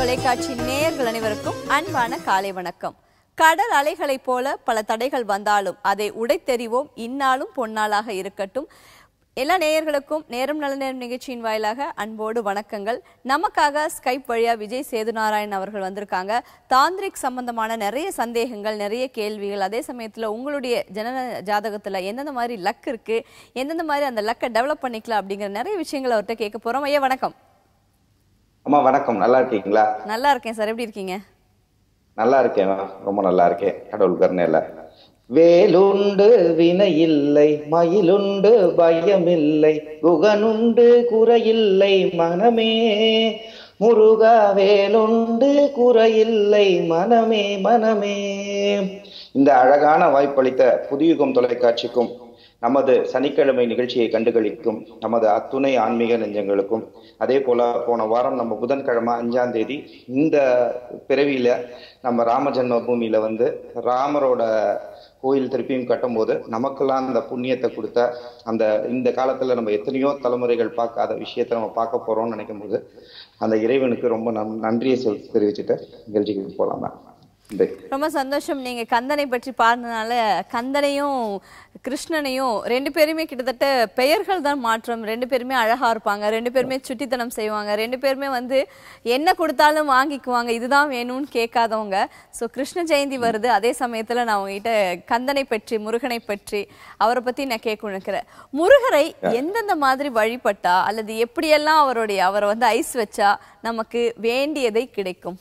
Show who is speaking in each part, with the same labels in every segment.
Speaker 1: தொலைக்காட்சி நேயர்கள் அனைவருக்கும் அன்பான காலை வணக்கம் கடல் அலைகளைப் போல பல தடைகள் வந்தாலும் அதை உடைத்தெறிவோம் இந்நாளும் பொன்னாளாக இருக்கட்டும் எல்லா நேயர்களுக்கும் நேரம் நல்ல நேரம் நிகழ்ச்சியின் வாயிலாக அன்போடு வணக்கங்கள் நமக்காக ஸ்கைப் வழியா விஜய் சேதுநாராயண் அவர்கள் வந்திருக்காங்க தாந்திரிக் சம்பந்தமான நிறைய சந்தேகங்கள் நிறைய கேள்விகள் அதே சமயத்துல உங்களுடைய ஜனன ஜாதகத்துல எந்தெந்த மாதிரி லக் இருக்கு எந்தெந்த மாதிரி அந்த லக்கை டெவலப் பண்ணிக்கலாம் அப்படிங்கிற நிறைய விஷயங்கள் அவர்கிட்ட கேட்க போறோம் ஐயா வணக்கம்
Speaker 2: அம்மா வணக்கம் நல்லா இருக்கீங்களா
Speaker 1: நல்லா இருக்கேன் சார் எப்படி இருக்கீங்க
Speaker 2: நல்லா இருக்கேன் ரொம்ப நல்லா இருக்கேன் கடவுள் கருணையில வேலுண்டு வினையில்லை மயிலுண்டு பயமில்லை குகனுண்டு குறையில்லை மனமே முருகா வேலுண்டு குறையில்லை மனமே மனமே இந்த அழகான வாய்ப்பளித்த புதியுகம் தொலைக்காட்சிக்கும் நமது சனிக்கிழமை நிகழ்ச்சியை கண்டுகளிக்கும் நமது அத்துணை ஆன்மீக நெஞ்சங்களுக்கும் அதே போல போன வாரம் நம்ம புதன்கிழமை அஞ்சாம் தேதி இந்த பிறவியில நம்ம ராம ஜென்ம பூமியில வந்து ராமரோட கோயில் திருப்பியும் கட்டும்போது நமக்கெல்லாம் அந்த புண்ணியத்தை கொடுத்த அந்த இந்த காலத்துல நம்ம எத்தனையோ தலைமுறைகள் பார்க்காத விஷயத்த நம்ம பார்க்க போறோம்னு நினைக்கும் போது அந்த இறைவனுக்கு ரொம்ப நன் நன்றியை சொல் தெரிவிச்சுட்டு நிகழ்ச்சிக்கு போலாமா நன்றி
Speaker 1: ரொம்ப சந்தோஷம் நீங்க கந்தனை பற்றி பார்த்ததுனால கந்தனையும் கிருஷ்ணனையும் ரெண்டு பேருமே கிட்டத்தட்ட பெயர்கள் தான் மாற்றம் ரெண்டு பேருமே அழகா இருப்பாங்க ரெண்டு பேருமே சுட்டித்தனம் செய்வாங்க ரெண்டு பேருமே வந்து என்ன கொடுத்தாலும் வாங்கிக்குவாங்க இதுதான் வேணும்னு கேட்காதவங்க ஸோ கிருஷ்ண ஜெயந்தி வருது அதே சமயத்துல நான் உங்ககிட்ட கந்தனை பற்றி முருகனை பற்றி அவரை பத்தி நான் கேட்க நினைக்கிறேன் முருகரை எந்தெந்த மாதிரி வழிபட்டா அல்லது எப்படியெல்லாம் அவருடைய அவரை வந்து ஐஸ் வச்சா நமக்கு வேண்டியதை கிடைக்கும்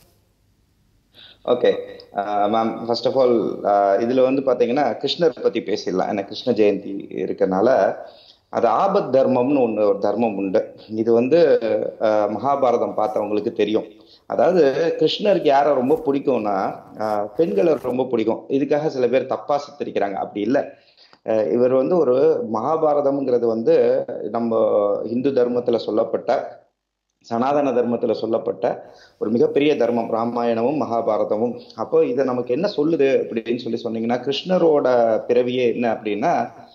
Speaker 2: okay ma'am first of all இதுல வந்து பாத்தீங்கன்னா கிருஷ்ணர் பத்தி பேசிடலாம் ஏன்னா கிருஷ்ண ஜெயந்தி இருக்கனால அது ஆபத் தர்மம்னு ஒன்று ஒரு தர்மம் உண்டு இது வந்து ஆஹ், மகாபாரதம் பார்த்தவங்களுக்கு தெரியும் அதாவது கிருஷ்ணருக்கு யாரை ரொம்ப பிடிக்கும்னா ஆஹ், பெண்களை ரொம்ப பிடிக்கும் இதுக்காக சில பேர் தப்பா சித்தரிக்கிறாங்க அப்படி இல்லை அஹ் இவர் வந்து ஒரு மகாபாரதம்ங்கிறது வந்து நம்ம இந்து தர்மத்துல சொல்லப்பட்ட சனாதன தர்மத்துல சொல்லப்பட்ட ஒரு மிகப்பெரிய தர்மம் ராமாயணமும் மகாபாரதமும் அப்போ இதை நமக்கு என்ன சொல்லுது அப்படின்னு சொல்லி சொன்னீங்கன்னா கிருஷ்ணரோட பிறவியே என்ன அப்படின்னா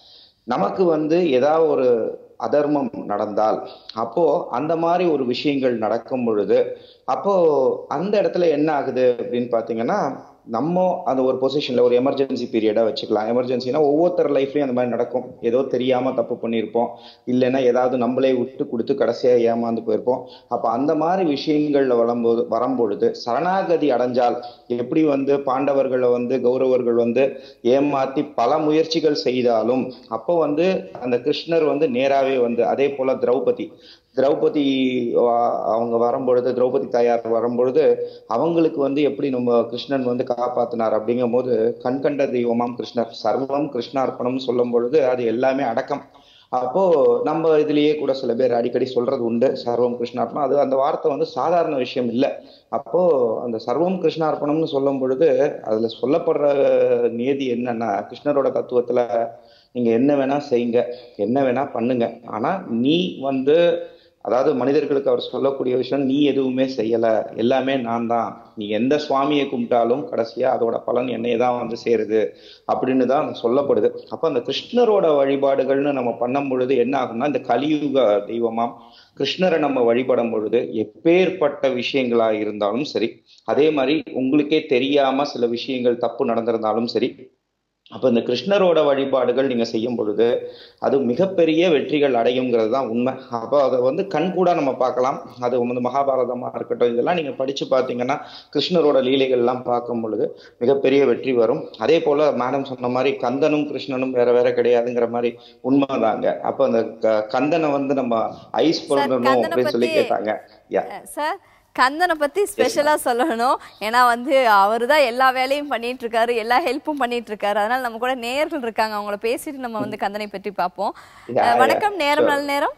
Speaker 2: நமக்கு வந்து ஏதாவது ஒரு அதர்மம் நடந்தால் அப்போ அந்த மாதிரி ஒரு விஷயங்கள் நடக்கும் பொழுது அப்போ அந்த இடத்துல என்ன ஆகுது அப்படின்னு பாத்தீங்கன்னா நம்ம அந்த ஒரு பொசிஷன்ல ஒரு எமர்ஜென்சி பீரியடா வச்சுக்கலாம் எமர்ஜென்சினா ஒவ்வொருத்தர் லைஃப்லயும் அந்த மாதிரி நடக்கும் ஏதோ தெரியாம தப்பு பண்ணியிருப்போம் இல்லைன்னா ஏதாவது நம்மளே விட்டு கொடுத்து கடைசியா ஏமாந்து போயிருப்போம் அப்ப அந்த மாதிரி விஷயங்கள்ல வரும்போது வரும்பொழுது சரணாகதி அடைஞ்சால் எப்படி வந்து பாண்டவர்களை வந்து கௌரவர்கள் வந்து ஏமாத்தி பல முயற்சிகள் செய்தாலும் அப்போ வந்து அந்த கிருஷ்ணர் வந்து நேராவே வந்து அதே போல திரௌபதி திரௌபதி வா- அவங்க வரும்பொழுது திரௌபதி தாயார் வரும்பொழுது அவங்களுக்கு வந்து எப்படி நம்ம கிருஷ்ணன் வந்து காப்பாத்தினார் அப்படிங்கும் போது கண்கண்ட தெய்வமாம் கிருஷ்ணர் சர்வம் கிருஷ்ணார்ப்பணம் சொல்லும் பொழுது அது எல்லாமே அடக்கம் அப்போ நம்ம இதுலயே கூட சில பேர் அடிக்கடி சொல்றது உண்டு சர்வம் கிருஷ்ணார்ப்பணம் அது அந்த வார்த்தை வந்து சாதாரண விஷயம் இல்லை அப்போ அந்த சர்வம் கிருஷ்ணார்ப்பணம்னு சொல்லும் பொழுது அதுல சொல்லப்படுற நியதி என்னன்னா கிருஷ்ணரோட தத்துவத்துல நீங்க என்ன வேணா செய்யுங்க என்ன வேணா பண்ணுங்க ஆனா நீ வந்து அதாவது மனிதர்களுக்கு அவர் சொல்லக்கூடிய விஷயம் நீ எதுவுமே செய்யல எல்லாமே நான் தான் நீ எந்த சுவாமியை கும்பிட்டாலும் கடைசியா அதோட பலன் என்னைய தான் வந்து சேருது அப்படின்னு தான் சொல்லப்படுது அப்ப அந்த கிருஷ்ணரோட வழிபாடுகள்னு நம்ம பண்ணும் பொழுது என்ன ஆகும்னா இந்த கலியுக தெய்வமாம் கிருஷ்ணரை நம்ம வழிபடும் பொழுது எப்பேற்பட்ட விஷயங்களா இருந்தாலும் சரி அதே மாதிரி உங்களுக்கே தெரியாம சில விஷயங்கள் தப்பு நடந்திருந்தாலும் சரி அப்ப இந்த கிருஷ்ணரோட வழிபாடுகள் நீங்க செய்யும் பொழுது அது மிகப்பெரிய வெற்றிகள் அடையுங்கிறது தான் உண்மை அப்போ அதை வந்து கண்கூடா நம்ம பார்க்கலாம் அது வந்து மகாபாரதமா இருக்கட்டும் இதெல்லாம் நீங்க படிச்சு பார்த்தீங்கன்னா கிருஷ்ணரோட லீலைகள் எல்லாம் பார்க்கும் பொழுது மிகப்பெரிய வெற்றி வரும் அதே போல மேடம் சொன்ன மாதிரி கந்தனும் கிருஷ்ணனும் வேற வேற கிடையாதுங்கிற மாதிரி உண்மைதாங்க அப்ப அந்த க- கந்தனை வந்து நம்ம ஐஸ் பண்ணணும்
Speaker 1: கந்தனை
Speaker 2: அப்படின்னு சொல்லி
Speaker 1: பத்தி-
Speaker 2: கேட்டாங்க யா
Speaker 1: சார் கந்தனை பத்தி ஸ்பெஷலா சொல்லணும் ஏன்னா வந்து அவரு தான் எல்லா வேலையும் பண்ணிட்டு இருக்காரு எல்லா ஹெல்ப்பும் பண்ணிட்டு இருக்காரு அதனால நம்ம கூட நேயர்கள் இருக்காங்க அவங்கள பேசிட்டு நம்ம வந்து கந்தனை பற்றி பார்ப்போம்
Speaker 2: Yeah,
Speaker 1: அஹ்,
Speaker 2: yeah,
Speaker 1: வணக்கம் நேரம்
Speaker 2: sure.
Speaker 1: நல்ல நேரம்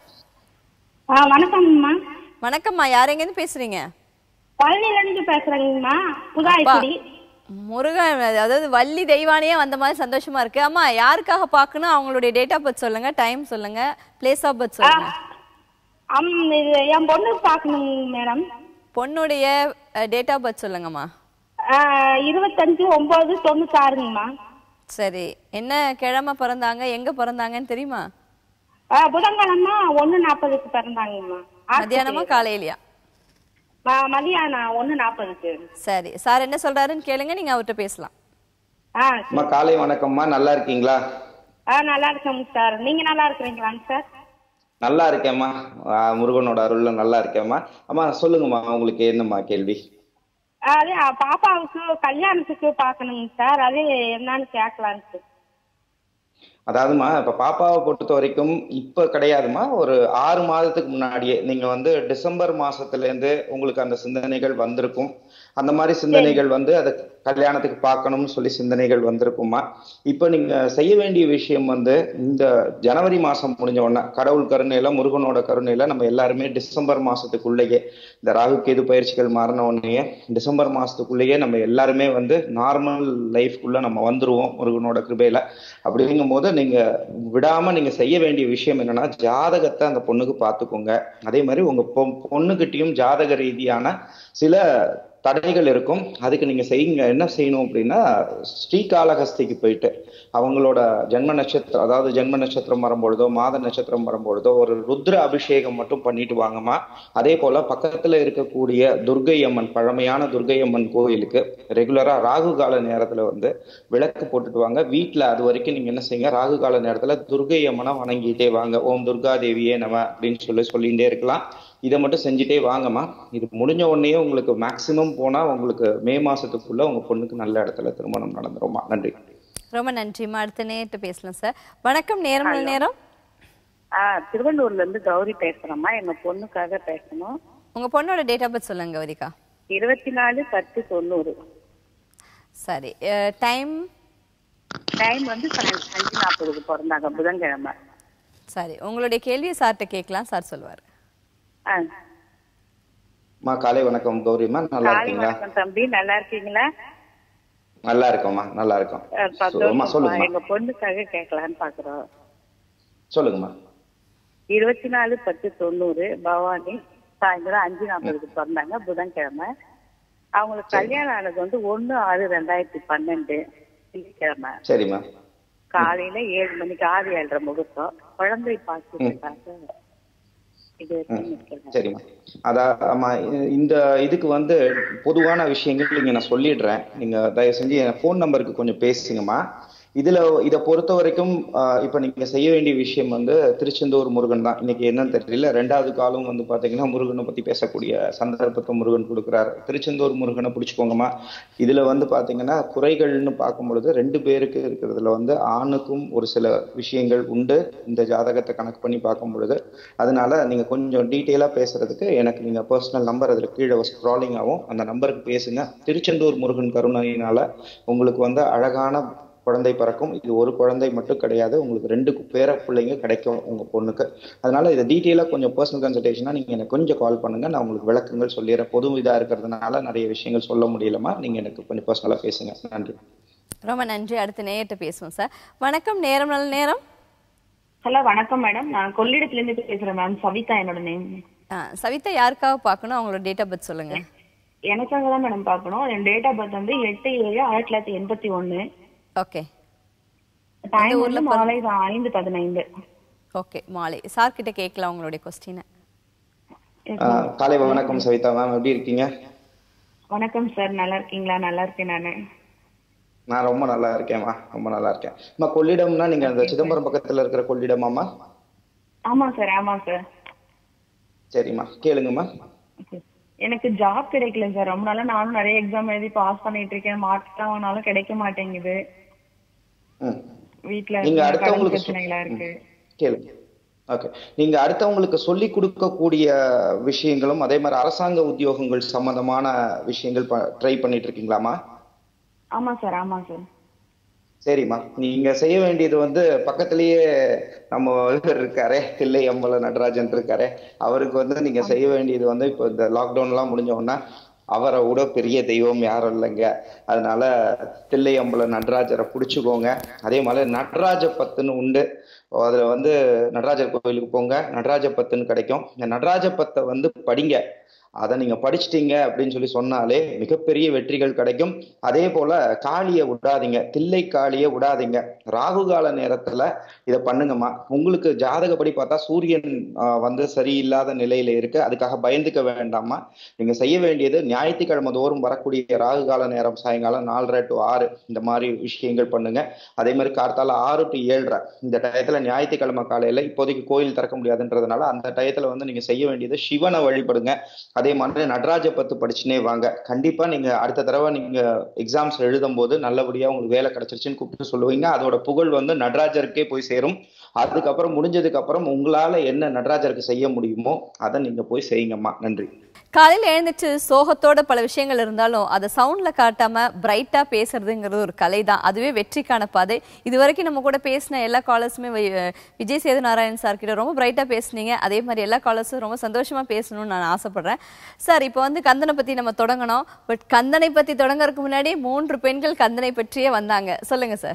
Speaker 3: ஆ வணக்கம்மா
Speaker 1: வணக்கம்மா யார் எங்கேருந்து பேசுறீங்க
Speaker 3: பழனில இருந்து பேசுறேங்கம்மா புதாய்க்குடி
Speaker 1: முருகன் அதாவது வள்ளி தெய்வானையே வந்த மாதிரி சந்தோஷமா இருக்கு அம்மா யாருக்காக பார்க்கணும் அவங்களுடைய டேட் ஆஃப் பர்த் சொல்லுங்க டைம் சொல்லுங்க பிளேஸ் ஆஃப் பர்த் சொல்லுங்க
Speaker 3: அம் இது என் பொண்ணுக்கு பார்க்கணுங்க மேடம்
Speaker 1: பொண்ணுடைய டேட் ஆஃப் பர்த் சொல்லுங்கம்மா
Speaker 3: ஆ, இருபத்தஞ்சு ஒன்பது தொண்ணூத்தாறுங்கம்மா
Speaker 1: சரி என்ன கிழமை பிறந்தாங்க எங்க பிறந்தாங்கன்னு தெரியுமா
Speaker 3: ஆ, புதன்கிழமை ஒண்ணு நாற்பதுக்கு பிறந்தாங்கம்மா
Speaker 1: மத்தியானமா காலையிலயா
Speaker 3: ம- மதியானம் ஒண்ணு நாற்பதுக்கு
Speaker 1: சரி சார் என்ன சொல்றாருன்னு கேளுங்க நீங்க அவர்கிட்ட பேசலாம்
Speaker 3: ஆ
Speaker 2: அம்மா காலை வணக்கம்மா நல்லா இருக்கீங்களா
Speaker 3: ஆ நல்லா இருக்கேங்க சார் நீங்க நல்லா இருக்கிறீங்களாங்க சார்
Speaker 2: நல்லா இருக்கேம்மா ஆ, முருகனோட அருள்ல நல்லா இருக்கேம்மா அம்மா சொல்லுங்கம்மா உங்களுக்கு என்னம்மா கேள்வி
Speaker 3: அது அ, பாப்பாவுக்கு கல்யாணத்துக்கு பார்க்கணுங்க சார் அது என்னன்னு கேட்கலான்னு சார்
Speaker 2: அதாவதுமா இப்ப பாப்பாவை பொறுத்த வரைக்கும் இப்ப கிடையாதுமா ஒரு ஆறு மாதத்துக்கு முன்னாடியே நீங்க வந்து டிசம்பர் மாசத்துல இருந்து உங்களுக்கு அந்த சிந்தனைகள் வந்திருக்கும் அந்த மாதிரி சிந்தனைகள் வந்து அதை கல்யாணத்துக்கு பார்க்கணும்னு சொல்லி சிந்தனைகள் வந்திருக்குமா இப்ப நீங்க செய்ய வேண்டிய விஷயம் வந்து இந்த ஜனவரி மாசம் முடிஞ்ச உடனே கடவுள் கருணையில முருகனோட கருணையில நம்ம எல்லாருமே டிசம்பர் மாசத்துக்குள்ளேயே இந்த ராகு கேது பயிற்சிகள் மாறின உடனேயே டிசம்பர் மாசத்துக்குள்ளேயே நம்ம எல்லாருமே வந்து நார்மல் லைஃப்குள்ள நம்ம வந்துருவோம் முருகனோட கிருபையில அப்படிங்கும் போது நீங்க விடாம நீங்க செய்ய வேண்டிய விஷயம் என்னன்னா ஜாதகத்தை அந்த பொண்ணுக்கு பார்த்துக்கோங்க அதே மாதிரி உங்க பொ- பொண்ணுகிட்டயும் ஜாதக ரீதியான சில தடைகள் இருக்கும் அதுக்கு நீங்க செய்யுங்க என்ன செய்யணும் அப்படின்னா ஸ்ரீகாளஹஸ்திக்கு போயிட்டு அவங்களோட ஜென்ம நட்சத்திரம் அதாவது ஜென்ம நட்சத்திரம் வரும்பொழுதோ மாத நட்சத்திரம் வரும்பொழுதோ ஒரு ருத்ர அபிஷேகம் மட்டும் பண்ணிட்டு வாங்கம்மா அதே போல பக்கத்துல இருக்கக்கூடிய துர்க்கை அம்மன் பழமையான துர்க்கை அம்மன் கோயிலுக்கு ரெகுலரா ராகு கால நேரத்துல வந்து விளக்கு போட்டுட்டு வாங்க வீட்ல அது வரைக்கும் நீங்க என்ன செய்யுங்க ராகு கால நேரத்துல துர்க்கை அம்மனை வணங்கிட்டே வாங்க ஓம் துர்கா தேவியே நம அப்படின்னு சொல்லி சொல்லிகிட்டே இருக்கலாம் இதை மட்டும் செஞ்சுட்டே வாங்கம்மா இது முடிஞ்ச உடனே உங்களுக்கு மேக்சிமம் போனா உங்களுக்கு மே மாசத்துக்குள்ள உங்க பொண்ணுக்கு நல்ல இடத்துல திருமணம் நடந்துருமா நன்றி
Speaker 1: ரொம்ப நன்றிம்மா அடுத்த நேரத்தை பேசலாம் சார் வணக்கம் நேரம் நல்ல நேரம்
Speaker 4: ஆ திருவள்ளூர்ல இருந்து கௌரி பேசுறேம்மா எங்க பொண்ணுக்காக பேசணும்
Speaker 1: உங்க பொண்ணோட டேட் ஆஃப் பர்த் சொல்லுங்க கௌரிகா
Speaker 4: இருபத்தி நாலு பத்து தொண்ணூறு
Speaker 1: சரி டைம்
Speaker 4: டைம் வந்து சாயங்காலம் அஞ்சு நாற்பதுக்கு பிறந்தாங்க புதன்கிழமை
Speaker 1: சரி உங்களுடைய கேள்வியை சார்கிட்ட கேட்கலாம் சார் சொல்லுவார்
Speaker 4: ஆ
Speaker 2: அம்மா காலை வணக்கம் கௌரிம்மா நல்லா
Speaker 4: காலை
Speaker 2: இருக்கீங்களா
Speaker 4: வணக்கம் தம்பி நல்லா இருக்கீங்களா
Speaker 2: நல்லா இருக்கோம்மா நல்லா இருக்கோம்
Speaker 4: ஆ,
Speaker 2: அம்மா
Speaker 4: சந்தோஷம்ப்பா.
Speaker 2: சொல்லுங்கம்மா
Speaker 4: எங்க பொண்ணுக்காக கேட்கலான்னு பாக்குறோம்
Speaker 2: சொல்லுங்கம்மா
Speaker 4: இருபத்தி நாலு பத்து தொண்ணூறு பவானி சாயந்தரம் அஞ்சு நாற்பதுக்கு பிறந்தாங்க புதன்கிழமை அவங்களுக்கு கல்யாணம் ஆனது வந்து ஒண்ணு ஆறு ரெண்டாயிரத்தி பன்னெண்டு வெள்ளிக்கிழமை
Speaker 2: சரிம்மா
Speaker 4: காலையில ஏழு மணிக்கு ஆறு ஏழரை முகூர்த்தம் குழந்தை பாக்கியத்துக்காக இது பண்ணிருக்கேன்
Speaker 2: சரிம்மா அதான் ஆமா இ- இந்த இதுக்கு வந்து பொதுவான விஷயங்கள் இங்க நான் சொல்லிடுறேன் நீங்க தயவு செஞ்சு என் ஃபோன் நம்பருக்கு கொஞ்சம் பேசுங்கம்மா இதுல இதை பொறுத்த வரைக்கும் ஆஹ், இப்ப நீங்க செய்ய வேண்டிய விஷயம் வந்து திருச்செந்தூர் முருகன் தான் இன்னைக்கு என்னன்னு தெரியல ரெண்டாவது காலம் வந்து பாத்தீங்கன்னா முருகனை பத்தி பேசக்கூடிய சந்தர்ப்பத்தை முருகன் கொடுக்குறாரு திருச்செந்தூர் முருகனை பிடிச்சுக்கோங்கம்மா இதுல வந்து பாத்தீங்கன்னா குறைகள்னு பார்க்கும் பொழுது ரெண்டு பேருக்கு இருக்கிறதுல வந்து ஆணுக்கும் ஒரு சில விஷயங்கள் உண்டு இந்த ஜாதகத்தை கணக்கு பண்ணி பார்க்கும் பொழுது அதனால நீங்க கொஞ்சம் டீட்டெயிலா பேசுறதுக்கு எனக்கு நீங்க பர்சனல் நம்பர் அதுல கீழே ஸ்க்ராலிங் ஆகும் அந்த நம்பருக்கு பேசுங்க திருச்செந்தூர் முருகன் கருணையினால உங்களுக்கு வந்து அழகான குழந்தை பிறக்கும் இது ஒரு குழந்தை மட்டும் கிடையாது உங்களுக்கு ரெண்டு பேர பிள்ளைங்க கிடைக்கும் உங்க பொண்ணுக்கு அதனால இதை டீட்டெயிலா கொஞ்சம் பர்சனல் கன்சல்டேஷனா நீங்க எனக்கு கொஞ்சம் கால் பண்ணுங்க நான் உங்களுக்கு விளக்கங்கள் சொல்லிடுறேன் பொது இதா இருக்கிறதுனால நிறைய விஷயங்கள் சொல்ல முடியலமா நீங்க எனக்கு கொஞ்சம் பர்சனலா பேசுங்க நன்றி
Speaker 1: ரொம்ப நன்றி அடுத்த நேயர்கிட்ட பேசுவோம் சார் வணக்கம் நேரம் நல்ல நேரம்
Speaker 5: ஹலோ வணக்கம் மேடம் நான் கொள்ளிடத்துல இருந்து பேசுறேன் மேம் சவிதா என்னோட நேம்
Speaker 1: ஆ, சவிதா யாருக்காக பார்க்கணும் அவங்களோட டேட் ஆஃப் பர்த் சொல்லுங்க
Speaker 5: எனக்காக தான் மேடம் பார்க்கணும் என் டேட் ஆஃப் பர்த் வந்து எட்டு ஏழு ஆயிரத்தி தொள்ளாயிரத்தி எண்பத்தி ஒன்னு
Speaker 1: ஓகே
Speaker 5: டைம் வந்து மாலை ஐந்து பதினைந்து
Speaker 1: ஓகே மாலை சார் கிட்ட கேட்கலாம் உங்களுடைய கொஸ்டினை
Speaker 2: ஆஹ் காலை வணக்கம் சவிதா மேம் எப்படி இருக்கீங்க
Speaker 5: வணக்கம் சார் நல்லா இருக்கீங்களா நல்லா இருக்கேன் நானு
Speaker 2: நான் ரொம்ப நல்லா இருக்கேன்மா ரொம்ப நல்லா இருக்கேன் அம்மா கொள்ளிடம்னா நீங்க அந்த சிதம்பரம் பக்கத்துல இருக்கிற கொள்ளிடமாம்மா
Speaker 5: ஆமா சார் ஆமா சார்
Speaker 2: சரிம்மா கேளுங்கம்மா
Speaker 5: எனக்கு ஜாப் கிடைக்கல சார் ரொம்ப நாளா நானும் நிறைய எக்ஸாம் எழுதி பாஸ் பண்ணிட்டு இருக்கேன் மார்க்ஸ் தான் வாங்கினாலும் கிடைக்க மாட்டேங்குது
Speaker 2: ம்
Speaker 5: வீட்ல
Speaker 2: நீங்க
Speaker 5: கடன்
Speaker 2: அடுத்தவங்களுக்கு சொ-
Speaker 5: பிரச்சனைகளா இருக்கு
Speaker 2: கேளுங்க ஓகே நீங்க அடுத்தவங்களுக்கு சொல்லி கொடுக்கக்கூடிய விஷயங்களும் அதே மாதிரி அரசாங்க உத்தியோகங்கள் சம்பந்தமான விஷயங்கள் ட்ரை பண்ணிட்டு இருக்கீங்களாமா
Speaker 5: ஆமா சார் ஆமா சார்
Speaker 2: சரிம்மா நீங்க செய்ய வேண்டியது வந்து பக்கத்திலேயே நம்ம இவர் இருக்காரே தில்லை அம்பல நடராஜன் இருக்காரே அவருக்கு வந்து நீங்க செய்ய வேண்டியது வந்து இப்போ இந்த லாக்டவுன் எல்லாம் முடிஞ்ச உடனே அவரை விட பெரிய தெய்வம் யாரும் இல்லைங்க அதனால தில்லை அம்பல நடராஜரை பிடிச்சுக்கோங்க அதே மாதிரி நடராஜ பத்துன்னு உண்டு அதுல வந்து நடராஜர் கோயிலுக்கு போங்க நடராஜ பத்துன்னு கிடைக்கும் இந்த நடராஜ பத்தை வந்து படிங்க அதை நீங்க படிச்சிட்டீங்க அப்படின்னு சொல்லி சொன்னாலே மிகப்பெரிய வெற்றிகள் கிடைக்கும் அதே போல காளியை விடாதீங்க தில்லை காளியை விடாதீங்க ராகு கால நேரத்துல இதை பண்ணுங்கம்மா உங்களுக்கு ஜாதகப்படி பார்த்தா சூரியன் ஆஹ், வந்து சரியில்லாத நிலையில இருக்கு அதுக்காக பயந்துக்க வேண்டாமா நீங்க செய்ய வேண்டியது ஞாயிற்றுக்கிழமை தோறும் வரக்கூடிய ராகு கால நேரம் சாயங்காலம் நாலரை டு ஆறு இந்த மாதிரி விஷயங்கள் பண்ணுங்க அதே மாதிரி கார்த்தால ஆறு டு ஏழரை இந்த டயத்துல ஞாயிற்றுக்கிழமை காலையில இப்போதைக்கு கோயில் திறக்க முடியாதுன்றதுனால அந்த டயத்துல வந்து நீங்க செய்ய வேண்டியது சிவனை வழிபடுங்க அதே மாதிரி நடராஜ பத்து படிச்சுனே வாங்க கண்டிப்பா நீங்க அடுத்த தடவை நீங்க எக்ஸாம்ஸ் எழுதும் போது நல்லபடியா உங்களுக்கு வேலை கிடைச்சிருச்சுன்னு கூப்பிட்டு சொல்லுவீங்க அதோட புகழ் வந்து நடராஜருக்கே போய் சேரும் அதுக்கப்புறம் முடிஞ்சதுக்கு அப்புறம் உங்களால என்ன நடராஜருக்கு செய்ய முடியுமோ அதை நீங்க போய் செய்யுங்கம்மா நன்றி
Speaker 1: காலையில எழுந்துச்சு சோகத்தோட பல விஷயங்கள் இருந்தாலும் அதை சவுண்ட்ல காட்டாம பிரைட்டா பேசுறதுங்கிறது ஒரு கலை தான் அதுவே வெற்றிக்கான பாதை இது வரைக்கும் நம்ம கூட பேசின எல்லா காலர்ஸுமே விஜய் சேது நாராயண் சார் கிட்ட ரொம்ப பிரைட்டா பேசுனீங்க அதே மாதிரி எல்லா காலர்ஸும் ரொம்ப சந்தோஷமா பேசணும்னு நான் ஆசைப்படுறேன் சார் இப்போ வந்து கந்தனை பத்தி நம்ம தொடங்கணும் பட் கந்தனை பத்தி தொடங்கறதுக்கு முன்னாடி மூன்று பெண்கள் கந்தனை பற்றியே வந்தாங்க சொல்லுங்க சார்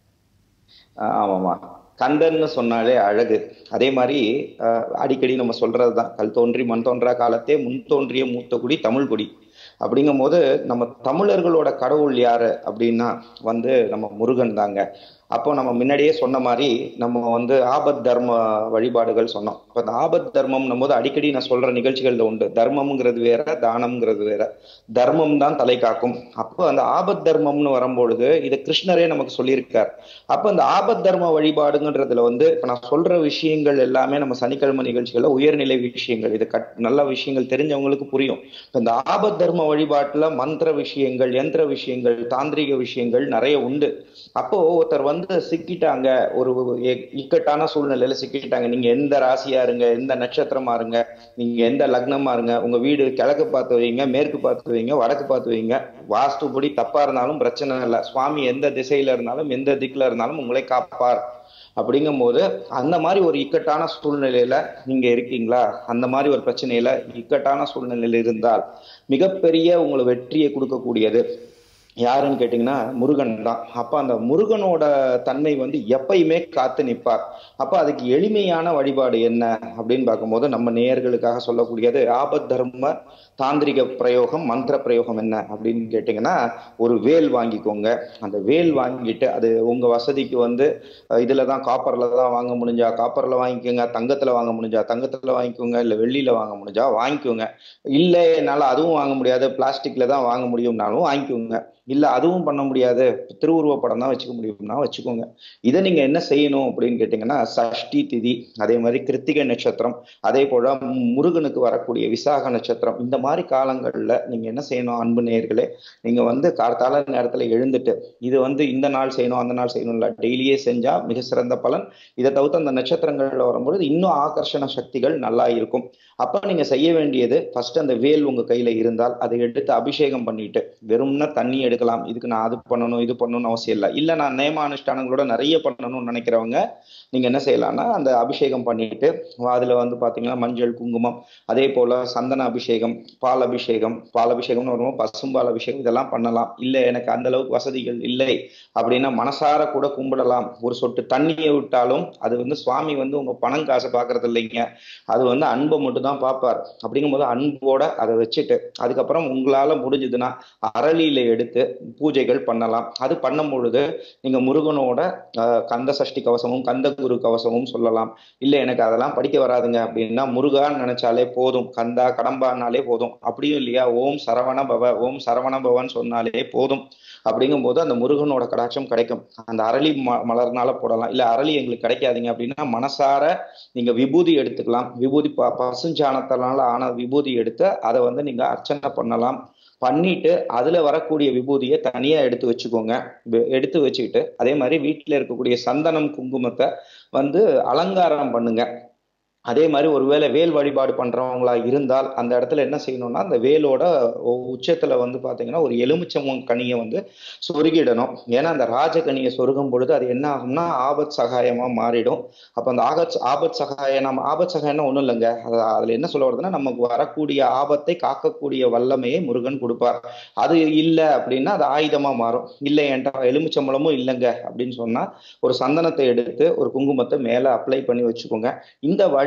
Speaker 2: ஆஹ் ஆமாம்மா கந்தன்னு சொன்னாலே அழகு அதே மாதிரி ஆஹ் அடிக்கடி நம்ம சொல்றதுதான் கல் தோன்றி மண் தோன்றா காலத்தே முன் தோன்றிய மூத்த குடி தமிழ் குடி அப்படிங்கும் போது நம்ம தமிழர்களோட கடவுள் யாரு அப்படின்னா வந்து நம்ம முருகன் தாங்க அப்போ நம்ம முன்னாடியே சொன்ன மாதிரி நம்ம வந்து ஆபத் தர்ம வழிபாடுகள் சொன்னோம் இப்போ அந்த ஆபத் தர்மம்னும் போது அடிக்கடி நான் சொல்ற நிகழ்ச்சிகள்ல உண்டு தர்மம்ங்கிறது வேற தானம்ங்கிறது வேற தர்மம் தான் தலை காக்கும் அப்போ அந்த ஆபத் தர்மம்னு வரும்பொழுது இது கிருஷ்ணரே நமக்கு சொல்லியிருக்கார் அப்போ அந்த ஆபத் தர்ம வழிபாடுங்கன்றதுல வந்து இப்போ நான் சொல்ற விஷயங்கள் எல்லாமே நம்ம சனிக்கிழமை நிகழ்ச்சிகள்ல உயர்நிலை விஷயங்கள் இது கட் நல்ல விஷயங்கள் தெரிஞ்சவங்களுக்கு புரியும் இப்ப இந்த ஆபத் தர்ம வழிபாட்டுல மந்திர விஷயங்கள் யந்திர விஷயங்கள் தாந்திரிக விஷயங்கள் நிறைய உண்டு அப்போ ஒருத்தர் வந்து சிக்கிட்டாங்க ஒரு எ- இக்கட்டான சூழ்நிலையில சிக்கிட்டாங்க நீங்க எந்த ராசியா இருங்க எந்த நட்சத்திரமா இருங்க நீங்க எந்த லக்னமா இருங்க உங்க வீடு கிழக்கு பார்த்து வைங்க மேற்கு பார்த்து வைங்க வடக்கு பார்த்து வைங்க வாஸ்துபடி தப்பா இருந்தாலும் பிரச்சனை இல்லை சுவாமி எந்த திசையில இருந்தாலும் எந்த திக்குல இருந்தாலும் உங்களை காப்பார் அப்படிங்கும்போது அந்த மாதிரி ஒரு இக்கட்டான சூழ்நிலையில நீங்க இருக்கீங்களா அந்த மாதிரி ஒரு பிரச்சனையில இக்கட்டான சூழ்நிலையில இருந்தால் மிகப்பெரிய உங்களுக்கு வெற்றியை கொடுக்கக்கூடியது யாருன்னு கேட்டீங்கன்னா முருகன் தான் அப்ப அந்த முருகனோட தன்மை வந்து எப்பயுமே காத்து நிற்பார் அப்ப அதுக்கு எளிமையான வழிபாடு என்ன அப்படின்னு பார்க்கும்போது நம்ம நேயர்களுக்காக சொல்லக்கூடியது ஆபத் தர்ம தாந்திரிக பிரயோகம் மந்திர பிரயோகம் என்ன அப்படின்னு கேட்டீங்கன்னா ஒரு வேல் வாங்கிக்கோங்க அந்த வேல் வாங்கிட்டு அது உங்க வசதிக்கு வந்து அஹ், இதுல தான் காப்பர்ல தான் வாங்க முடிஞ்சா காப்பர்ல வாங்கிக்கோங்க தங்கத்துல வாங்க முடிஞ்சா தங்கத்துல வாங்கிக்கோங்க இல்ல வெள்ளியில வாங்க முடிஞ்சா வாங்கிக்கோங்க இல்ல என்னால அதுவும் வாங்க முடியாது பிளாஸ்டிக்ல தான் வாங்க முடியும்னாலும் வாங்கிக்கோங்க இல்ல அதுவும் பண்ண முடியாது திருவுருவ படம் தான் வச்சுக்க முடியும்னா வச்சுக்கோங்க இதை நீங்க என்ன செய்யணும் அப்படின்னு கேட்டீங்கன்னா சஷ்டி திதி அதே மாதிரி கிருத்திகை நட்சத்திரம் அதே போல முருகனுக்கு வரக்கூடிய விசாக நட்சத்திரம் இந்த மாதிரி காலங்கள்ல நீங்க என்ன செய்யணும் அன்பு நேயர்களே நீங்க வந்து கார்த்தால நேரத்துல எழுந்துட்டு இது வந்து இந்த நாள் செய்யணும் அந்த நாள் செய்யணும் இல்ல டெய்லியே செஞ்சா மிக சிறந்த பலன் இதை தவிர்த்து அந்த நட்சத்திரங்கள்ல வரும்பொழுது இன்னும் ஆகர்ஷண சக்திகள் நல்லா இருக்கும் அப்ப நீங்க செய்ய வேண்டியது ஃபர்ஸ்ட் அந்த வேல் உங்க கையில இருந்தால் அதை எடுத்து அபிஷேகம் பண்ணிட்டு வெறும்னா தண்ணி எடுக்கலாம் இதுக்கு நான் அது பண்ணணும் இது பண்ணணும்னு அவசியம் இல்லை இல்ல நான் நேம அனுஷ்டானங்களோட நிறைய பண்ணணும்னு நினைக்கிறவங்க நீங்க என்ன செய்யலாம்னா அந்த அபிஷேகம் பண்ணிட்டு அதுல வந்து பாத்தீங்கன்னா மஞ்சள் குங்குமம் அதே போல சந்தன அபிஷேகம் பால் அபிஷேகம் பால் அபிஷேகம்னு வரும்போது பசும்பால் அபிஷேகம் இதெல்லாம் பண்ணலாம் இல்ல எனக்கு அந்த அளவுக்கு வசதிகள் இல்லை அப்படின்னா மனசார கூட கும்பிடலாம் ஒரு சொட்டு தண்ணியை விட்டாலும் அது வந்து சுவாமி வந்து உங்க பணம் காசை பாக்குறது இல்லைங்க அது வந்து அன்பை மட்டும் தான் பார்ப்பார் அப்படிங்கும்போது அன்போட அதை வச்சுட்டு அதுக்கப்புறம் உங்களால முடிஞ்சதுன்னா அரளியில எடுத்து பூஜைகள் பண்ணலாம் அது பண்ணும் பொழுது நீங்க முருகனோட ஆஹ், கந்த சஷ்டி கவசமும் கந்த குரு கவசமும் சொல்லலாம் இல்ல எனக்கு அதெல்லாம் படிக்க வராதுங்க அப்படின்னா முருகான்னு நினைச்சாலே போதும் கந்தா கடம்பான்னாலே போதும் அப்படியும் இல்லையா ஓம் சரவண பவ ஓம் சரவண பவன் சொன்னாலே போதும் அப்படிங்கும்போது அந்த முருகனோட கடாட்சம் கிடைக்கும் அந்த அரளி ம மலர்னால போடலாம் இல்ல அரளி எங்களுக்கு கிடைக்காதீங்க அப்படின்னா மனசார நீங்க விபூதி எடுத்துக்கலாம் விபூதி ப பசுஞ்சாணத்தினால ஆன விபூதி எடுத்து அதை வந்து நீங்க அர்ச்சனை பண்ணலாம் பண்ணிட்டு அதுல வரக்கூடிய விபூதியை தனியா எடுத்து வச்சுக்கோங்க வெ- எடுத்து வச்சுக்கிட்டு அதே மாதிரி வீட்டுல இருக்கக்கூடிய சந்தனம் குங்குமத்தை வந்து அலங்காரம் பண்ணுங்க அதே மாதிரி ஒருவேளை வேல் வழிபாடு பண்றவங்களா இருந்தால் அந்த இடத்துல என்ன செய்யணும்னா அந்த வேலோட உ- உச்சத்துல வந்து பாத்தீங்கன்னா ஒரு எலுமிச்சம் கனியை வந்து சொருகிடணும் ஏன்னா அந்த ராஜகனியை சொருகும் பொழுது அது என்ன ஆகும்னா ஆபத் சகாயமா மாறிடும் அப்ப அந்த ஆபத் ஆபத் சகாயம் நம்ம ஆபத் சகாயம்னா ஒண்ணும் இல்லைங்க அது அதுல என்ன சொல்ல வருதுன்னா நமக்கு வரக்கூடிய ஆபத்தை காக்கக்கூடிய வல்லமையை முருகன் கொடுப்பார் அது இல்லை அப்படின்னா அது ஆயுதமா மாறும் இல்லை என்கிட்ட எலுமிச்சம்பழமும் இல்லைங்க அப்படின்னு சொன்னா ஒரு சந்தனத்தை எடுத்து ஒரு குங்குமத்தை மேல அப்ளை பண்ணி வச்சுக்கோங்க இந்த வழி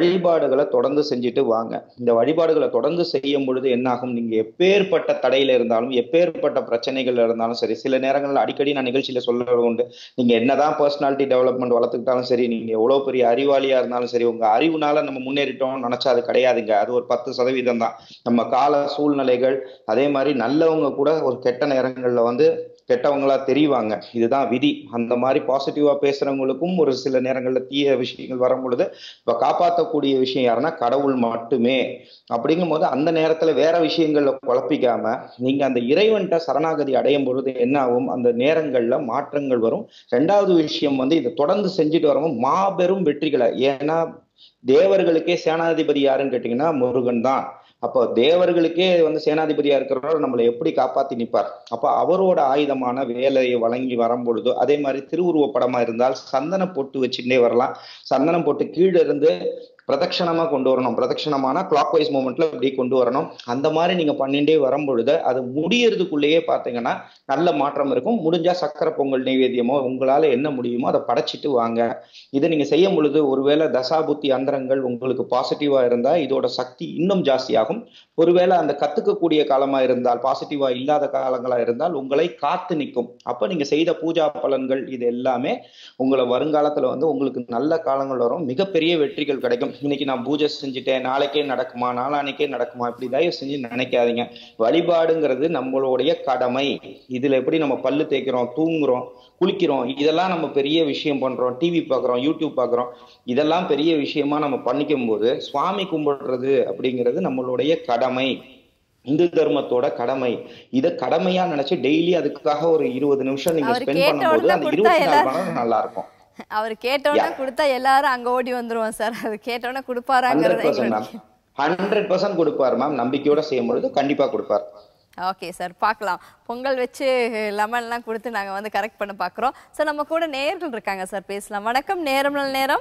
Speaker 2: வழிபாடுகளை தொடர்ந்து செஞ்சுட்டு வாங்க இந்த வழிபாடுகளை தொடர்ந்து செய்யும் பொழுது என்னாகும் நீங்க எப்பேற்பட்ட தடையில இருந்தாலும் எப்பேற்பட்ட பிரச்சனைகள் இருந்தாலும் சரி சில நேரங்கள்ல அடிக்கடி நான் நிகழ்ச்சியில சொல்றது உண்டு நீங்க என்னதான் பர்சனாலிட்டி டெவலப்மெண்ட் வளர்த்துக்கிட்டாலும் சரி நீங்க எவ்வளவு பெரிய அறிவாளியா இருந்தாலும் சரி உங்க அறிவுனால நம்ம முன்னேறிட்டோம்னு நினைச்சா அது கிடையாதுங்க அது ஒரு பத்து சதவீதம் தான் நம்ம கால சூழ்நிலைகள் அதே மாதிரி நல்லவங்க கூட ஒரு கெட்ட நேரங்கள்ல வந்து கெட்டவங்களா தெரிவாங்க இதுதான் விதி அந்த மாதிரி பாசிட்டிவா பேசுறவங்களுக்கும் ஒரு சில நேரங்கள்ல தீய விஷயங்கள் வரும் பொழுது இப்ப காப்பாற்றக்கூடிய விஷயம் யாருன்னா கடவுள் மட்டுமே அப்படிங்கும் போது அந்த நேரத்துல வேற விஷயங்கள்ல குழப்பிக்காம நீங்க அந்த இறைவன்கிட்ட சரணாகதி அடையும் பொழுது என்ன ஆகும் அந்த நேரங்கள்ல மாற்றங்கள் வரும் ரெண்டாவது விஷயம் வந்து இதை தொடர்ந்து செஞ்சுட்டு வரவும் மாபெரும் வெற்றிகளை ஏன்னா தேவர்களுக்கே சேனாதிபதி யாருன்னு கேட்டீங்கன்னா முருகன் தான் அப்போ தேவர்களுக்கே வந்து சேனாதிபதியா இருக்கிறவர் நம்மளை எப்படி காப்பாத்தி நிற்பார் அப்ப அவரோட ஆயுதமான வேலையை வழங்கி வரும் பொழுதோ அதே மாதிரி திருவுருவ படமா இருந்தால் சந்தன பொட்டு வச்சுட்டே வரலாம் சந்தனம் போட்டு கீழே இருந்து பிரதட்சணமா கொண்டு வரணும் பிரதட்சணமான கிளாக் வைஸ் மூமெண்ட்ல இப்படி கொண்டு வரணும் அந்த மாதிரி நீங்க பண்ணிட்டே வரும் பொழுது அது முடியறதுக்குள்ளேயே பாத்தீங்கன்னா நல்ல மாற்றம் இருக்கும் முடிஞ்சா சக்கரை பொங்கல் நைவேத்தியமோ உங்களால என்ன முடியுமோ அதை படைச்சிட்டு வாங்க இதை நீங்க செய்யும் பொழுது ஒருவேளை தசாபுத்தி அந்தரங்கள் உங்களுக்கு பாசிட்டிவா இருந்தா இதோட சக்தி இன்னும் ஜாஸ்தியாகும் ஒருவேளை அந்த கத்துக்கக்கூடிய காலமா இருந்தால் பாசிட்டிவா இல்லாத காலங்களா இருந்தால் உங்களை காத்து நிற்கும் அப்ப நீங்க செய்த பூஜா பலன்கள் இது எல்லாமே உங்களை வருங்காலத்துல வந்து உங்களுக்கு நல்ல காலங்கள் வரும் மிகப்பெரிய வெற்றிகள் கிடைக்கும் இன்னைக்கு நான் பூஜை செஞ்சுட்டேன் நாளைக்கே நடக்குமா நாளானைக்கே நடக்குமா இப்படி தயவு செஞ்சு நினைக்காதீங்க வழிபாடுங்கிறது நம்மளுடைய கடமை இதுல எப்படி நம்ம பல்லு தேய்க்கிறோம் தூங்குறோம் குளிக்கிறோம் இதெல்லாம் நம்ம பெரிய விஷயம் பண்றோம் டிவி பார்க்குறோம் யூடியூப் பார்க்குறோம் இதெல்லாம் பெரிய விஷயமா நம்ம பண்ணிக்கும் போது சுவாமி கும்பிடுறது அப்படிங்கிறது நம்மளுடைய கடமை இந்து தர்மத்தோட கடமை இத கடமையா நினைச்சு டெய்லி அதுக்காக ஒரு இருபது நிமிஷம் நீங்க
Speaker 1: அவர்
Speaker 2: ஸ்பெண்ட்
Speaker 1: கேட்ட
Speaker 2: பண்ணும்போது
Speaker 1: உடனே
Speaker 2: அந்த
Speaker 1: கொடுத்தா
Speaker 2: இருபத்தி நாலு
Speaker 1: எல்லாரும்
Speaker 2: மணி நேரம் நல்லா இருக்கும்
Speaker 1: அவர் கேட்டோன்னே கொடுத்தா எல்லாரும் அங்க ஓடி வந்துருவோம் சார் அது கேட்டோன்னே
Speaker 2: ஹண்ட்ரட்
Speaker 1: கொடுப்பாராங்கிறது
Speaker 2: பர்சன்ட் மேம்
Speaker 1: எங்களுக்கு
Speaker 2: ஹண்ட்ரட் பர்சன்ட் கொடுப்பார் மேம் நம்பிக்கையோட செய்யும் பொழுது கண்டிப்பா கொடுப்பார்
Speaker 1: ஓகே சார் பார்க்கலாம் பொங்கல் வச்சு லெமன்லாம் கொடுத்து நாங்க வந்து கரெக்ட் பண்ண பார்க்குறோம் சார் நம்ம கூட நேயர்கள் இருக்காங்க சார் பேசலாம் வணக்கம் நேரம் நல்ல நேரம்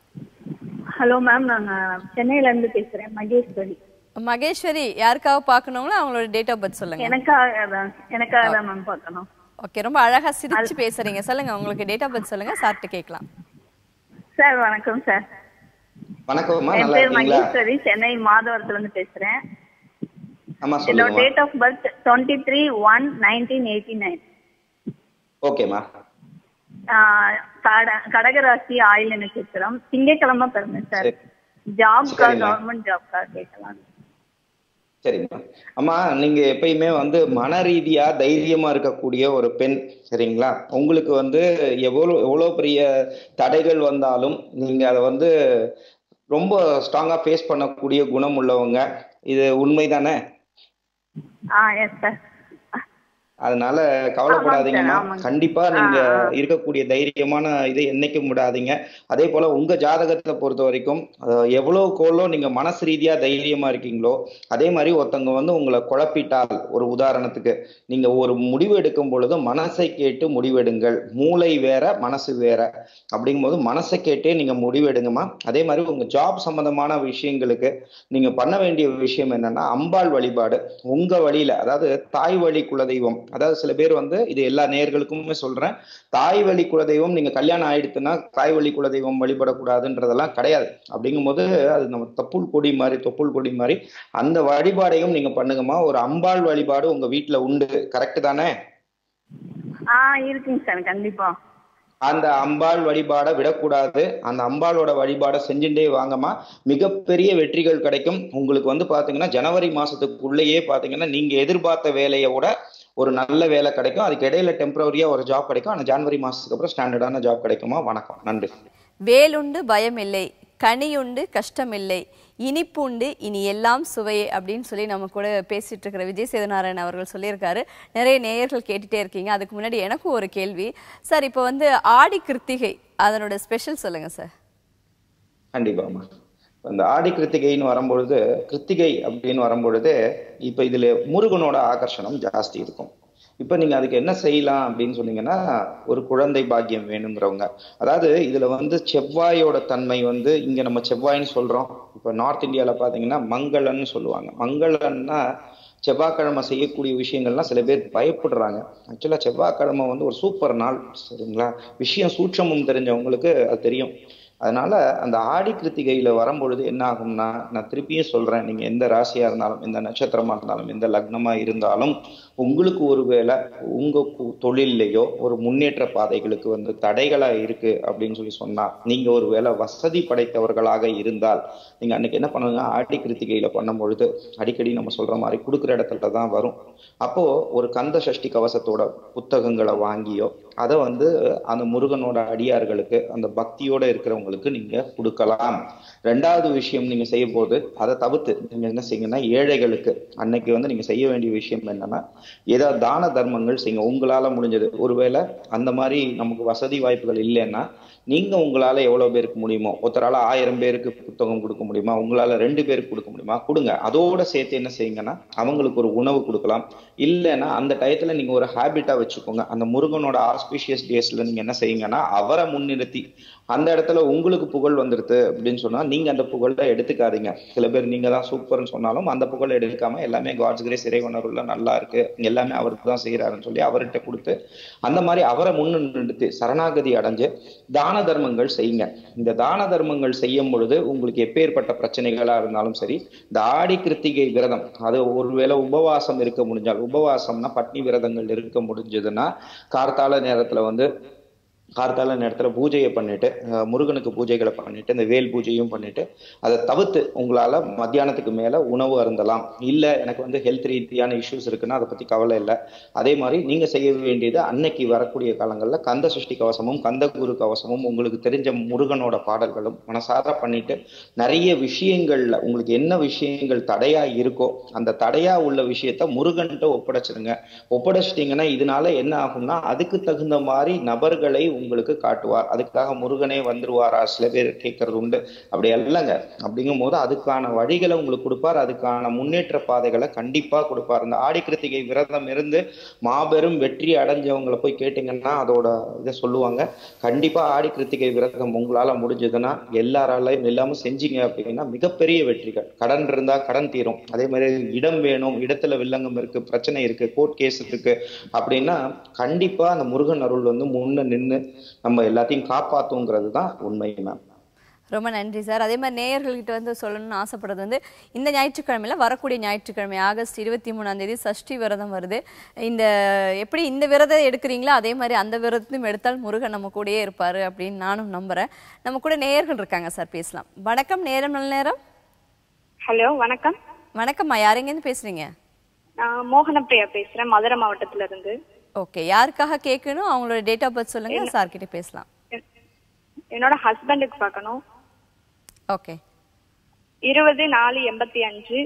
Speaker 6: ஹலோ மேம் நாங்க சென்னையில இருந்து பேசுறேன் மகேஸ்வரி
Speaker 1: மகேஸ்வரி யாருக்காக பார்க்கணுங்களோ அவங்களோட டேட் ஆஃப் பர்த் சொல்லுங்க
Speaker 6: எனக்காக தான் எனக்காக தான் மேம் பார்க்கணும்
Speaker 1: ஓகே ரொம்ப அழகா சிரிச்சு பேசுறீங்க சொல்லுங்க உங்களுக்கு டேட் ஆஃப் பர்த் சொல்லுங்க சார்ட்டு கேட்கலாம்
Speaker 6: சார் வணக்கம் சார்
Speaker 2: வணக்கம்மா
Speaker 6: என்
Speaker 2: நல்லா
Speaker 6: பேர்
Speaker 2: இருக்கீங்களா
Speaker 6: மகேஸ்வரி சென்னை மாதவரத்துல இருந்து பேசுறேன்
Speaker 2: ஆமா
Speaker 6: என்னோட
Speaker 2: சொல்லுங்கம்மா
Speaker 6: date of birth twenty three one nineteen eighty nine
Speaker 2: ஓகேம்மா
Speaker 6: கடகராசி ஆயுள் நட்சத்திரம் திங்கட்கிழமை பிறந்தேன் சார்
Speaker 2: சரி.
Speaker 6: ஜாப்கா
Speaker 2: சரிம்மா.
Speaker 6: கவர்மெண்ட் ஜாப்கா கேட்கலாம்
Speaker 2: சரிம்மா அம்மா நீங்க எப்பயுமே வந்து மன ரீதியா தைரியமா இருக்கக்கூடிய ஒரு பெண் சரிங்களா உங்களுக்கு வந்து எவ்வளவு எவ்வளவு பெரிய தடைகள் வந்தாலும் நீங்க அதை வந்து ரொம்ப ஸ்ட்ராங்கா ஃபேஸ் பண்ணக்கூடிய குணம் உள்ளவங்க இது உண்மைதானே
Speaker 6: ஆ எஸ் சார்
Speaker 2: அதனால கவலைப்படாதீங்கம்மா
Speaker 6: ஆமாங்க சார்.
Speaker 2: கண்டிப்பா நீங்க
Speaker 6: ஆ, ஆ.
Speaker 2: இருக்கக்கூடிய தைரியமான இதை என்னைக்கும் விடாதீங்க அதே போல உங்க ஜாதகத்தை பொறுத்த வரைக்கும் அஹ், எவ்வளவுக்கு எவ்வளோ நீங்க மனசு ரீதியா தைரியமா இருக்கீங்களோ அதே மாதிரி ஒருத்தவங்க வந்து உங்களை குழப்பிட்டால் ஒரு உதாரணத்துக்கு நீங்க ஒரு முடிவு எடுக்கும் பொழுது மனசை கேட்டு முடிவெடுங்கள் மூளை வேற மனசு வேற அப்படிங்கும்போது மனசை கேட்டே நீங்க முடிவெடுங்கம்மா அதே மாதிரி உங்க ஜாப் சம்பந்தமான விஷயங்களுக்கு நீங்க பண்ண வேண்டிய விஷயம் என்னன்னா அம்பாள் வழிபாடு உங்க வழியில அதாவது தாய் வழி குலதெய்வம் அதாவது சில பேர் வந்து இது எல்லா நேயர்களுக்குமே சொல்றேன் தாய் வழி குலதெய்வம் நீங்க கல்யாணம் ஆயிடுத்துன்னா தாய் வழி குலதெய்வம் வழிபடக்கூடாதுன்றதெல்லாம் கிடையாது அப்படிங்கும்போது அது நம்ம தொப்புள் கொடி மாதிரி தொப்புள் கொடி மாதிரி அந்த வழிபாடையும் நீங்க பண்ணுங்கம்மா ஒரு அம்பாள் வழிபாடு உங்க வீட்டுல உண்டு கரெக்ட் தானே
Speaker 6: ஆ இருக்குங்க சார் கண்டிப்பா
Speaker 2: அந்த அம்பாள் வழிபாடை விடக்கூடாது அந்த அம்பாளோட வழிபாடை செஞ்சுட்டே வாங்கம்மா மிகப்பெரிய வெற்றிகள் கிடைக்கும் உங்களுக்கு வந்து பாத்தீங்கன்னா ஜனவரி மாசத்துக்குள்ளேயே பாத்தீங்கன்னா நீங்க எதிர்பார்த்த வேலையை விட ஒரு நல்ல வேலை கிடைக்கும் அதுக்கு இடையில டெம்பரவரியா ஒரு ஜாப் கிடைக்கும் ஆனா ஜனவரி மாசத்துக்கு அப்புறம் ஸ்டாண்டர்டான ஜாப் கிடைக்குமா வணக்கம் நன்றி
Speaker 1: வேலுண்டு பயமில்லை கனியுண்டு கஷ்டமில்லை இனிப்புண்டு இனி எல்லாம் சுவையே அப்படின்னு சொல்லி நம்ம கூட பேசிட்டு இருக்கிற விஜய் சேதுநாராயணன் அவர்கள் சொல்லியிருக்காரு நிறைய நேயர்கள் கேட்டுட்டே இருக்கீங்க அதுக்கு முன்னாடி எனக்கும் ஒரு கேள்வி சார் இப்போ வந்து ஆடி கிருத்திகை அதனோட ஸ்பெஷல் சொல்லுங்க சார்
Speaker 2: கண்டிப்பாம்மா அந்த ஆடி கிருத்திகைன்னு வரும்பொழுது கிருத்திகை அப்படின்னு வரும்பொழுது இப்ப இதுல முருகனோட ஆகர்ஷணம் ஜாஸ்தி இருக்கும் இப்ப நீங்க அதுக்கு என்ன செய்யலாம் அப்படின்னு சொன்னீங்கன்னா ஒரு குழந்தை பாக்கியம் வேணுங்கிறவங்க அதாவது இதுல வந்து செவ்வாயோட தன்மை வந்து இங்க நம்ம செவ்வாய்ன்னு சொல்றோம் இப்ப நார்த் இந்தியால பாத்தீங்கன்னா மங்களன்னு சொல்லுவாங்க மங்களன்னா செவ்வாய்க்கிழமை செய்யக்கூடிய விஷயங்கள்லாம் சில பேர் பயப்படுறாங்க ஆக்சுவலா செவ்வாய்க்கிழமை வந்து ஒரு சூப்பர் நாள் சரிங்களா விஷயம் சூட்சமும் தெரிஞ்சவங்களுக்கு அது தெரியும் அதனால அந்த ஆடி கிருத்திகையில வரும்பொழுது என்ன ஆகும்னா நான் திருப்பியும் சொல்றேன் நீங்க எந்த ராசியா இருந்தாலும் எந்த நட்சத்திரமா இருந்தாலும் எந்த லக்னமா இருந்தாலும் உங்களுக்கு ஒருவேளை உங்க கு- தொழில்லையோ ஒரு முன்னேற்ற பாதைகளுக்கு வந்து தடைகளா இருக்கு அப்படின்னு சொல்லி சொன்னா நீங்க ஒருவேளை வசதி படைத்தவர்களாக இருந்தால் நீங்க அன்னைக்கு என்ன பண்ணுங்க ஆடி கிருத்திகையில பண்ணும் பொழுது அடிக்கடி நம்ம சொல்ற மாதிரி கொடுக்குற இடத்துல தான் வரும் அப்போ ஒரு கந்த சஷ்டி கவசத்தோட புத்தகங்களை வாங்கியோ அதை வந்து அந்த முருகனோட அடியார்களுக்கு அந்த பக்தியோட இருக்கிறவங்களுக்கு நீங்க கொடுக்கலாம் ரெண்டாவது விஷயம் நீங்க செய்யும் போது அதை தவிர்த்து நீங்க என்ன செய்யுங்கன்னா ஏழைகளுக்கு அன்னைக்கு வந்து நீங்க செய்ய வேண்டிய விஷயம் என்னன்னா ஏதாவது தான தர்மங்கள் செய்யுங்க உங்களால முடிஞ்சது ஒருவேளை அந்த மாதிரி நமக்கு வசதி வாய்ப்புகள் இல்லைன்னா நீங்க உங்களால எவ்வளவு பேருக்கு முடியுமோ ஒருத்தரால ஆயிரம் பேருக்கு புத்தகம் கொடுக்க முடியுமா உங்களால ரெண்டு பேருக்கு கொடுக்க முடியுமா கொடுங்க அதோட சேர்த்து என்ன செய்யுங்கன்னா அவங்களுக்கு ஒரு உணவு கொடுக்கலாம் இல்லைன்னா அந்த டயத்துல நீங்க ஒரு ஹேபிட்டா வச்சுக்கோங்க அந்த முருகனோட ஆஸ்பிஷியஸ் டேஸ்ல நீங்க என்ன செய்யுங்கன்னா அவரை முன்னிறுத்தி அந்த இடத்துல உங்களுக்கு புகழ் வந்துருது அப்படின்னு சொன்னா நீங்க அந்த புகழை எடுத்துக்காதீங்க சில பேர் நீங்க தான் சூப்பர்னு சொன்னாலும் அந்த புகழை எடுக்காம எல்லாமே காட்ஸ் கிரேஸ் இறைவனருள்ள நல்லா இருக்கு எல்லாமே அவருக்கு தான் செய்யறாருன்னு சொல்லி அவர்கிட்ட கொடுத்து அந்த மாதிரி அவரை முன்னிறுத்தி சரணாகதி அடைஞ்சு தான தர்மங்கள் செய்யுங்க இந்த தான தர்மங்கள் செய்யும் பொழுது உங்களுக்கு எப்பேற்பட்ட பிரச்சனைகளா இருந்தாலும் சரி இந்த ஆடி கிருத்திகை விரதம் அது ஒருவேளை உபவாசம் இருக்க முடிஞ்சால் உபவாசம்னா பட்னி விரதங்கள் இருக்க முடிஞ்சதுன்னா கார்த்தால நேரத்துல வந்து கார்த்தால நேரத்துல பூஜையை பண்ணிட்டு அஹ், முருகனுக்கு பூஜைகளை பண்ணிட்டு இந்த வேல் பூஜையும் பண்ணிட்டு அதை தவிர்த்து உங்களால மத்தியானத்துக்கு மேல உணவு அருந்தலாம் இல்ல எனக்கு வந்து ஹெல்த் ரீதியான இஷ்யூஸ் இருக்குன்னா அதை பத்தி கவலை இல்லை அதே மாதிரி நீங்க செய்ய வேண்டியது அன்னைக்கு வரக்கூடிய காலங்கள்ல கந்த சஷ்டி கவசமும் கந்த குரு கவசமும் உங்களுக்கு தெரிஞ்ச முருகனோட பாடல்களும் மனசார பண்ணிட்டு நிறைய விஷயங்கள்ல உங்களுக்கு என்ன விஷயங்கள் தடையா இருக்கோ அந்த தடையா உள்ள விஷயத்த முருகன்கிட்ட ஒப்படைச்சிருங்க ஒப்படைச்சிட்டீங்கன்னா இதனால என்ன ஆகும்னா அதுக்கு தகுந்த மாதிரி நபர்களை உங்களுக்கு காட்டுவார் அதுக்காக முருகனே வந்துருவாரா சில பேர் கேட்கறது உண்டு அப்படி இல்லைங்க அப்படிங்கும் போது அதுக்கான வழிகளை உங்களுக்கு கொடுப்பார் அதுக்கான முன்னேற்ற பாதைகளை கண்டிப்பா கொடுப்பார் இந்த ஆடி கிருத்திகை விரதம் இருந்து மாபெரும் வெற்றி அடைஞ்சவங்களை போய் கேட்டீங்கன்னா அதோட இதை சொல்லுவாங்க கண்டிப்பா ஆடி கிருத்திகை விரதம் உங்களால முடிஞ்சதுன்னா எல்லாராலையும் இல்லாம செஞ்சீங்க அப்படின்னா மிகப்பெரிய வெற்றிகள் கடன் இருந்தா கடன் தீரும் அதே மாதிரி இடம் வேணும் இடத்துல வில்லங்கம் இருக்கு பிரச்சனை இருக்கு கோர்ட் கேஸ் இருக்கு அப்படின்னா கண்டிப்பா அந்த முருகன் அருள் வந்து முன்ன நின்னு நம்ம எல்லாத்தையும் காப்பாத்துங்கிறது தான் உண்மை மேம்
Speaker 1: ரொம்ப நன்றி சார் அதே மாதிரி நேயர்கள்கிட்ட வந்து சொல்லணும்னு ஆசைப்படுறது வந்து இந்த ஞாயிற்றுக்கிழமையில வரக்கூடிய ஞாயிற்றுக்கிழமை ஆகஸ்ட் இருபத்தி மூணாம் தேதி சஷ்டி விரதம் வருது இந்த எப்படி இந்த விரதம் எடுக்கிறீங்களோ அதே மாதிரி அந்த விரதத்தையும் எடுத்தால் முருகன் நம்ம கூடயே இருப்பாரு அப்படின்னு நானும் நம்புறேன் நம்ம கூட நேயர்கள் இருக்காங்க சார் பேசலாம் வணக்கம் நேரம் நல்ல நேரம்
Speaker 6: ஹலோ வணக்கம்
Speaker 1: வணக்கம்மா யாரெங்கேருந்து பேசுறீங்க
Speaker 6: நான் மோகனப்பிரியா பேசுறேன் மதுரை மாவட்டத்துல இருந்து
Speaker 1: ஓகே யாருக்காக கேட்கணும் அவங்களோட டேட் ஆஃப் பர்த் சொல்லுங்க சார் கிட்ட பேசலாம்
Speaker 6: என்- என்னோட ஹஸ்பண்டுக்கு பார்க்கணும்
Speaker 1: ஓகே
Speaker 6: இருபது நாலு எண்பத்தி அஞ்சு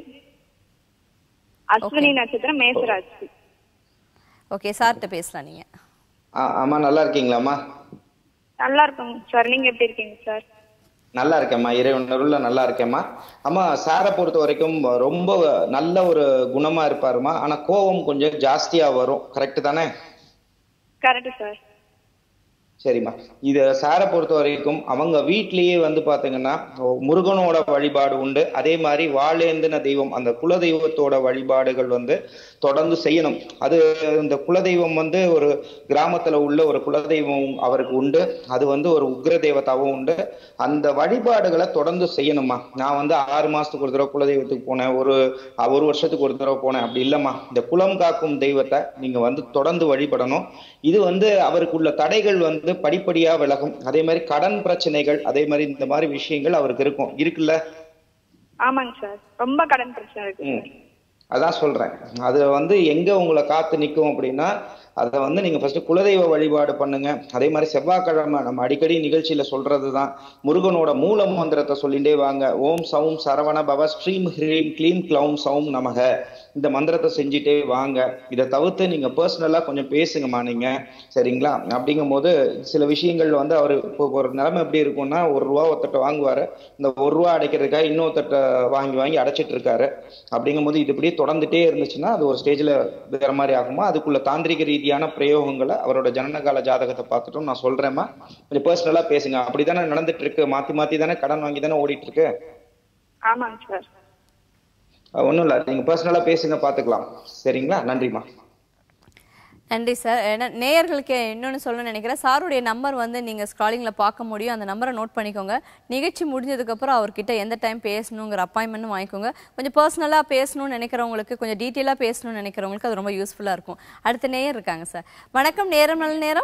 Speaker 6: அஸ்வினி நட்சத்திரம் மேசராசி
Speaker 1: ஓகே சார்கிட்ட பேசலாம் நீங்க
Speaker 2: ஆ ஆமா நல்லா இருக்கீங்களாம்மா
Speaker 6: நல்லா இருக்குங்க சார் நீங்க எப்படி இருக்கீங்க சார்
Speaker 2: நல்லா இருக்கேம்மா இறைவன் அருள்ல நல்லா இருக்கேம்மா அம்மா சாரை பொறுத்த வரைக்கும் ரொம்ப நல்ல ஒரு குணமா இருப்பாருமா ஆனா கோபம் கொஞ்சம் ஜாஸ்தியா வரும் கரெக்ட் தானே
Speaker 6: கரெக்ட் சார்
Speaker 2: சரிம்மா இத சாரை பொறுத்த வரைக்கும் அவங்க வீட்லயே வந்து பாத்தீங்கன்னா முருகனோட வழிபாடு உண்டு அதே மாதிரி வாழேந்தின தெய்வம் அந்த குலதெய்வத்தோட வழிபாடுகள் வந்து தொடர்ந்து செய்யணும் அது இந்த குலதெய்வம் வந்து ஒரு கிராமத்துல உள்ள ஒரு குலதெய்வம் அவருக்கு உண்டு அது வந்து ஒரு உக்ர தேவதாவும் உண்டு அந்த வழிபாடுகளை தொடர்ந்து செய்யணுமா நான் வந்து ஆறு மாசத்துக்கு ஒரு தடவை குலதெய்வத்துக்கு போனேன் ஒரு ஒரு வருஷத்துக்கு ஒரு தடவை போனேன் அப்படி இல்லம்மா இந்த குலம் காக்கும் தெய்வத்தை நீங்க வந்து தொடர்ந்து வழிபடணும் இது வந்து அவருக்குள்ள தடைகள் வந்து படிப்படியா விலகும் அதே மாதிரி கடன் பிரச்சனைகள் அதே மாதிரி இந்த மாதிரி விஷயங்கள் அவருக்கு இருக்கும் இருக்குல்ல
Speaker 6: ஆமாங்க சார் ரொம்ப கடன் பிரச்சனை இருக்கு
Speaker 2: ம். அதான் சொல்றேன் அது வந்து எங்க உங்களை காத்து நிக்கும் அப்படின்னா அதை வந்து நீங்க ஃபர்ஸ்ட் குலதெய்வ வழிபாடு பண்ணுங்க அதே மாதிரி செவ்வாய்க்கிழமை நம்ம அடிக்கடி நிகழ்ச்சியில சொல்றதுதான் முருகனோட மூல மந்திரத்தை சொல்லிட்டே வாங்க ஓம் சௌம் சரவண பவ ஸ்ரீம் ஹ்ரீம் க்ளீம் க்ளௌம் சௌம் நமக இந்த மந்திரத்தை செஞ்சுட்டே வாங்க இதை தவிர்த்து நீங்க பர்சனலா கொஞ்சம் பேசுங்கம்மா நீங்க சரிங்களா அப்படிங்கும்போது சில விஷயங்கள் வந்து அவர் இப்போ ஒரு நிலைமை எப்படி இருக்கும்னா ஒரு ரூபா ஒருத்தட்ட வாங்குவாரு இந்த ஒரு ரூபா அடைக்கிறதுக்காக இன்னொருத்தட்ட வாங்கி வாங்கி அடைச்சிட்டு இருக்காரு அப்படிங்கும்போது இது இப்படியே தொடர்ந்துட்டே இருந்துச்சுன்னா அது ஒரு ஸ்டேஜ்ல வேற மாதிரி ஆகுமா அதுக்குள்ள தாந்திரிக ரீதியான பிரயோகங்களை அவரோட ஜனனகால ஜாதகத்தை பார்த்துட்டும் நான் சொல்றேம்மா கொஞ்சம் பர்சனலா பேசுங்க அப்படிதானே நடந்துட்டு இருக்கு மாத்தி மாத்தி தானே கடன் வாங்கி தானே ஓடிட்டு இருக்கு
Speaker 6: ஆமாங்க சார்
Speaker 2: ஒன்றும் இல்லை நீங்க பர்சனலா பேசுங்க பார்த்துக்கலாம் சரிங்களா நன்றிம்மா
Speaker 1: நன்றி சார் ஏன்னா நேயர்களுக்கு இன்னொன்று சொல்லணும்னு நினைக்கிறேன் சாருடைய நம்பர் வந்து நீங்கள் ஸ்க்ராலிங்கில் பார்க்க முடியும் அந்த நம்பரை நோட் பண்ணிக்கோங்க நிகழ்ச்சி முடிஞ்சதுக்கப்புறம் அவர்கிட்ட எந்த டைம் பேசணுங்கிற அப்பாயின்மெண்ட்டும் வாங்கிக்கோங்க கொஞ்சம் பர்சனலாக பேசணும்னு நினைக்கிறவங்களுக்கு கொஞ்சம் டீட்டெயிலாக பேசணும்னு நினைக்கிறவங்களுக்கு அது ரொம்ப யூஸ்ஃபுல்லாக இருக்கும் அடுத்த நேயர் இருக்காங்க சார் வணக்கம் நேரம் நல்ல நேரம்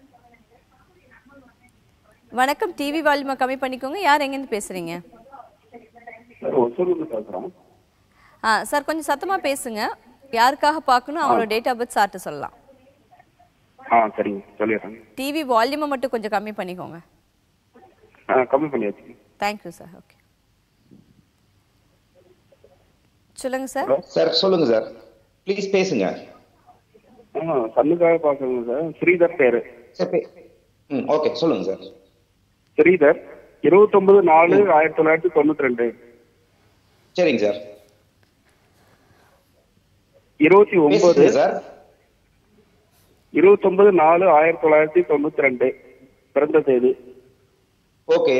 Speaker 1: வணக்கம் டிவி வால்யூமை கம்மி பண்ணிக்கோங்க யார் எங்கேருந்து பேசுகிறீங்க
Speaker 7: சார் ஒசூர்ல பேசுறோம்
Speaker 1: ஆ சார் கொஞ்சம் சத்தமாக பேசுங்க யாருக்காக பார்க்கணும் அவங்களோட டேட் ஆஃப் பர்த் சார்ட்டு சொல்லலாம்
Speaker 7: ஆ சரிங்க சொல்லிடுறேன்
Speaker 1: டிவி வால்யூமை மட்டும் கொஞ்சம் கம்மி பண்ணிக்கோங்க
Speaker 7: ஆ கம்மி பண்ணியாச்சு
Speaker 1: தேங்க்யூ சார் ஓகே சொல்லுங்க சார்
Speaker 2: சார் சொல்லுங்க சார் ப்ளீஸ் பேசுங்க
Speaker 7: ஆ சன்னுக்காக பார்க்கணுங்க சார் ஸ்ரீதர் பேரு
Speaker 2: சார் பே- ம் ஓகே சொல்லுங்க சார்
Speaker 7: ஸ்ரீதர் இருபத்தொன்பது நாலு ஆயிரத்தி தொள்ளாயிரத்தி தொண்ணூத்தி ரெண்டு
Speaker 2: சரிங்க சார்
Speaker 7: இருபத்தி ஒன்பது
Speaker 2: பேசுங்க சார்
Speaker 7: இருபத்தொன்பது நாலு ஆயிரத்தி தொள்ளாயிரத்தி தொண்ணூத்தி ரெண்டு பிறந்த தேதி
Speaker 2: ஓகே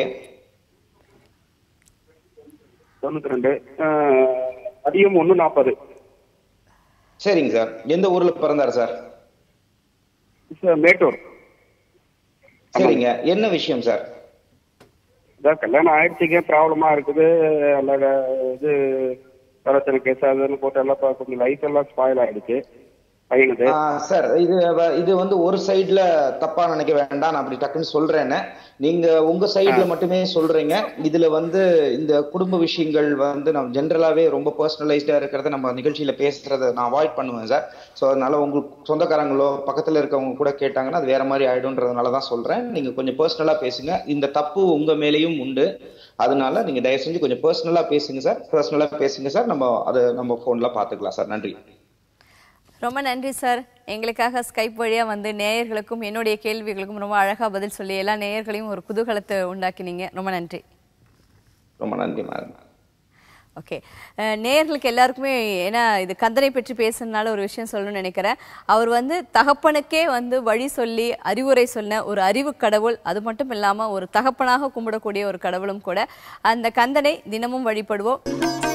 Speaker 7: தொண்ணூத்தி ரெண்டு அதிகம் ஒண்ணு நாற்பது
Speaker 2: சரிங்க சார் எந்த ஊர்ல பிறந்தார் சார்
Speaker 7: சார் மேட்டூர்
Speaker 2: சரிங்க என்ன விஷயம் சார்
Speaker 7: இதான் கல்யாணம் ஆயிடுச்சுங்க ப்ராப்ளமா இருக்குது எல்லாம் இது பிரச்சனை கேஸ் அதுன்னு போட்டு எல்லாம் பா- கொஞ்சம் லைஃப் எல்லாம் ஸ்பாயில் ஆயிடுச்சு பையனுக்கு
Speaker 2: ஆ, சார் இது வ- இது வந்து ஒரு சைடுல தப்பா நினைக்க வேண்டாம் நான் அப்படி டக்குன்னு சொல்றேன்னு நீங்க உங்க சைடுல மட்டுமே சொல்றீங்க இதுல வந்து இந்த குடும்ப விஷயங்கள் வந்து நம்ம ஜென்ரலாவே ரொம்ப பர்சனலைஸ்டா இருக்கிறத நம்ம நிகழ்ச்சியில பேசுறத நான் அவாய்ட் பண்ணுவேன் சார் ஸோ அதனால உங்களுக்கு சொந்தக்காரங்களோ பக்கத்துல இருக்கவங்க கூட கேட்டாங்கன்னா அது வேற மாதிரி ஆயிடும்ன்றதுனால தான் சொல்றேன் நீங்க கொஞ்சம் பர்சனலா பேசுங்க இந்த தப்பு உங்க மேலேயும் உண்டு அதனால நீங்க தயவு செஞ்சு கொஞ்சம் பர்சனலா பேசுங்க சார் பர்சனலா பேசுங்க சார் நம்ம அதை நம்ம போன்ல பாத்துக்கலாம் சார் நன்றி
Speaker 1: ரொம்ப நன்றி சார் எங்களுக்காக ஸ்கைப் வழியா வந்து நேயர்களுக்கும் என்னுடைய கேள்விகளுக்கும் ரொம்ப அழகா பதில் சொல்லி எல்லா நேயர்களையும் ஒரு குதூகலத்தை உண்டாக்கினீங்க ரொம்ப நன்றி
Speaker 2: ரொம்ப நன்றி மேடம்
Speaker 1: ஓகே அஹ், நேயர்களுக்கு எல்லாருக்குமே ஏன்னா இது கந்தனை பற்றி பேசுறதுனால ஒரு விஷயம் சொல்லணும்னு நினைக்கிறேன் அவர் வந்து தகப்பனுக்கே வந்து வழி சொல்லி அறிவுரை சொன்ன ஒரு அறிவு கடவுள் அது மட்டும் இல்லாம ஒரு தகப்பனாக கும்பிடக்கூடிய ஒரு கடவுளும் கூட அந்த கந்தனை தினமும் வழிபடுவோம்